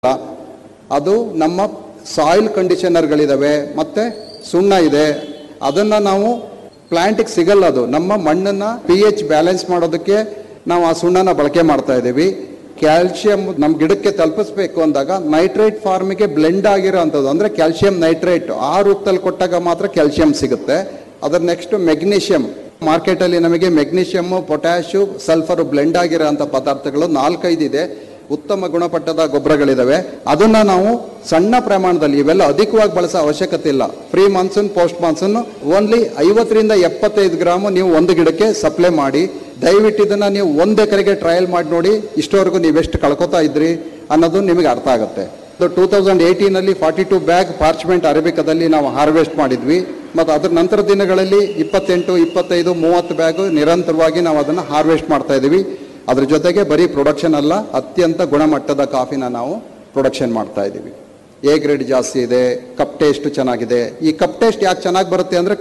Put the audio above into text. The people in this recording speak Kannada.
ಅದು ನಮ್ಮ ಸಾಯಿಲ್ ಕಂಡೀಷನರ್ಗಳಿದಾವೆ ಮತ್ತೆ ಸುಣ್ಣ ಇದೆ ಅದನ್ನ ನಾವು ಪ್ಲಾಂಟಿಗೆ ಸಿಗಲ್ಲ ಅದು ನಮ್ಮ ಮಣ್ಣನ್ನ ಪಿ ಎಚ್ ಬ್ಯಾಲೆನ್ಸ್ ಮಾಡೋದಕ್ಕೆ ನಾವು ಆ ಸುಣ್ಣನ ಬಳಕೆ ಮಾಡ್ತಾ ಇದ್ದೀವಿ ಕ್ಯಾಲ್ಸಿಯಂ ನಮ್ಮ ಗಿಡಕ್ಕೆ ತಲುಪಿಸ್ಬೇಕು ಅಂದಾಗ ನೈಟ್ರೇಟ್ ಫಾರ್ಮಿಗೆ ಬ್ಲೆಂಡ್ ಆಗಿರೋ ಅಂಥದ್ದು ಅಂದರೆ ಕ್ಯಾಲ್ಸಿಯಂ ನೈಟ್ರೇಟ್ ಆ ರೂಪದಲ್ಲಿ ಕೊಟ್ಟಾಗ ಮಾತ್ರ ಕ್ಯಾಲ್ಸಿಯಂ ಸಿಗುತ್ತೆ ಅದರ ನೆಕ್ಸ್ಟ್ ಮೆಗ್ನೀಷಿಯಂ ಮಾರ್ಕೆಟಲ್ಲಿ ನಮಗೆ ಮೆಗ್ನೀಷಿಯಮ್ ಪೊಟ್ಯಾಶು ಸಲ್ಫರ್ ಬ್ಲೆಂಡ್ ಆಗಿರೋ ಅಂಥ ಪದಾರ್ಥಗಳು ನಾಲ್ಕೈದು ಇದೆ ಉತ್ತಮ ಗುಣಮಟ್ಟದ ಗೊಬ್ಬರಗಳಿದಾವೆ ಅದನ್ನ ನಾವು ಸಣ್ಣ ಪ್ರಮಾಣದಲ್ಲಿ ಇವೆಲ್ಲ ಅಧಿಕವಾಗಿ ಬಳಸೋ ಅವಶ್ಯಕತೆ ಇಲ್ಲ pre monsoon post monsoon only ಐವತ್ತರಿಂದ ಎಪ್ಪತ್ತೈದು ಗ್ರಾಮ್ ನೀವು ಒಂದು ಗಿಡಕ್ಕೆ ಸಪ್ಲೈ ಮಾಡಿ ದಯವಿಟ್ಟು ಇದನ್ನ ನೀವು ಒಂದು ಎಕರೆಗೆ ಟ್ರಯಲ್ ಮಾಡಿ ನೋಡಿ ಇಷ್ಟವರೆಗೂ ನೀವೆಷ್ಟು ಕಳ್ಕೊತಾ ಇದ್ರಿ ಅನ್ನೋದು ನಿಮಗೆ ಅರ್ಥ ಆಗುತ್ತೆ ಟೂ ತೌಸಂಡ್ ಏಯ್ಟೀನಲ್ಲಿ ಫಾರ್ಟಿ ಟು ಬ್ಯಾಗ್ ಪಾರ್ಚ್ಮೆಂಟ್ ಅರೇಬಿಕದಲ್ಲಿ ನಾವು ಹಾರ್ವೆಸ್ಟ್ ಮಾಡಿದ್ವಿ ಮತ್ತು ಅದ್ರ ನಂತರ ದಿನಗಳಲ್ಲಿ ಇಪ್ಪತ್ತೆಂಟು ಇಪ್ಪತ್ತೈದು ಮೂವತ್ತು ಬ್ಯಾಗ್ ನಿರಂತರವಾಗಿ ನಾವು ಅದನ್ನು ಹಾರ್ವೆಸ್ಟ್ ಮಾಡ್ತಾ ಇದ್ದೀವಿ ಅದ್ರ ಜೊತೆಗೆ ಬರೀ ಪ್ರೊಡಕ್ಷನ್ ಅಲ್ಲ ಅತ್ಯಂತ ಗುಣಮಟ್ಟದ ಕಾಫಿನ ನಾವು ಪ್ರೊಡಕ್ಷನ್ ಮಾಡ್ತಾ ಇದ್ದೀವಿ ಎ ಗ್ರೇಡ್ ಜಾಸ್ತಿ ಇದೆ ಕಪ್ ಟೇಸ್ಟ್ ಚೆನ್ನಾಗಿದೆ ಈ ಕಪ್ ಟೇಸ್ಟ್ ಯಾಕೆ ಚೆನ್ನಾಗಿ ಬರುತ್ತೆ ಅಂದರೆ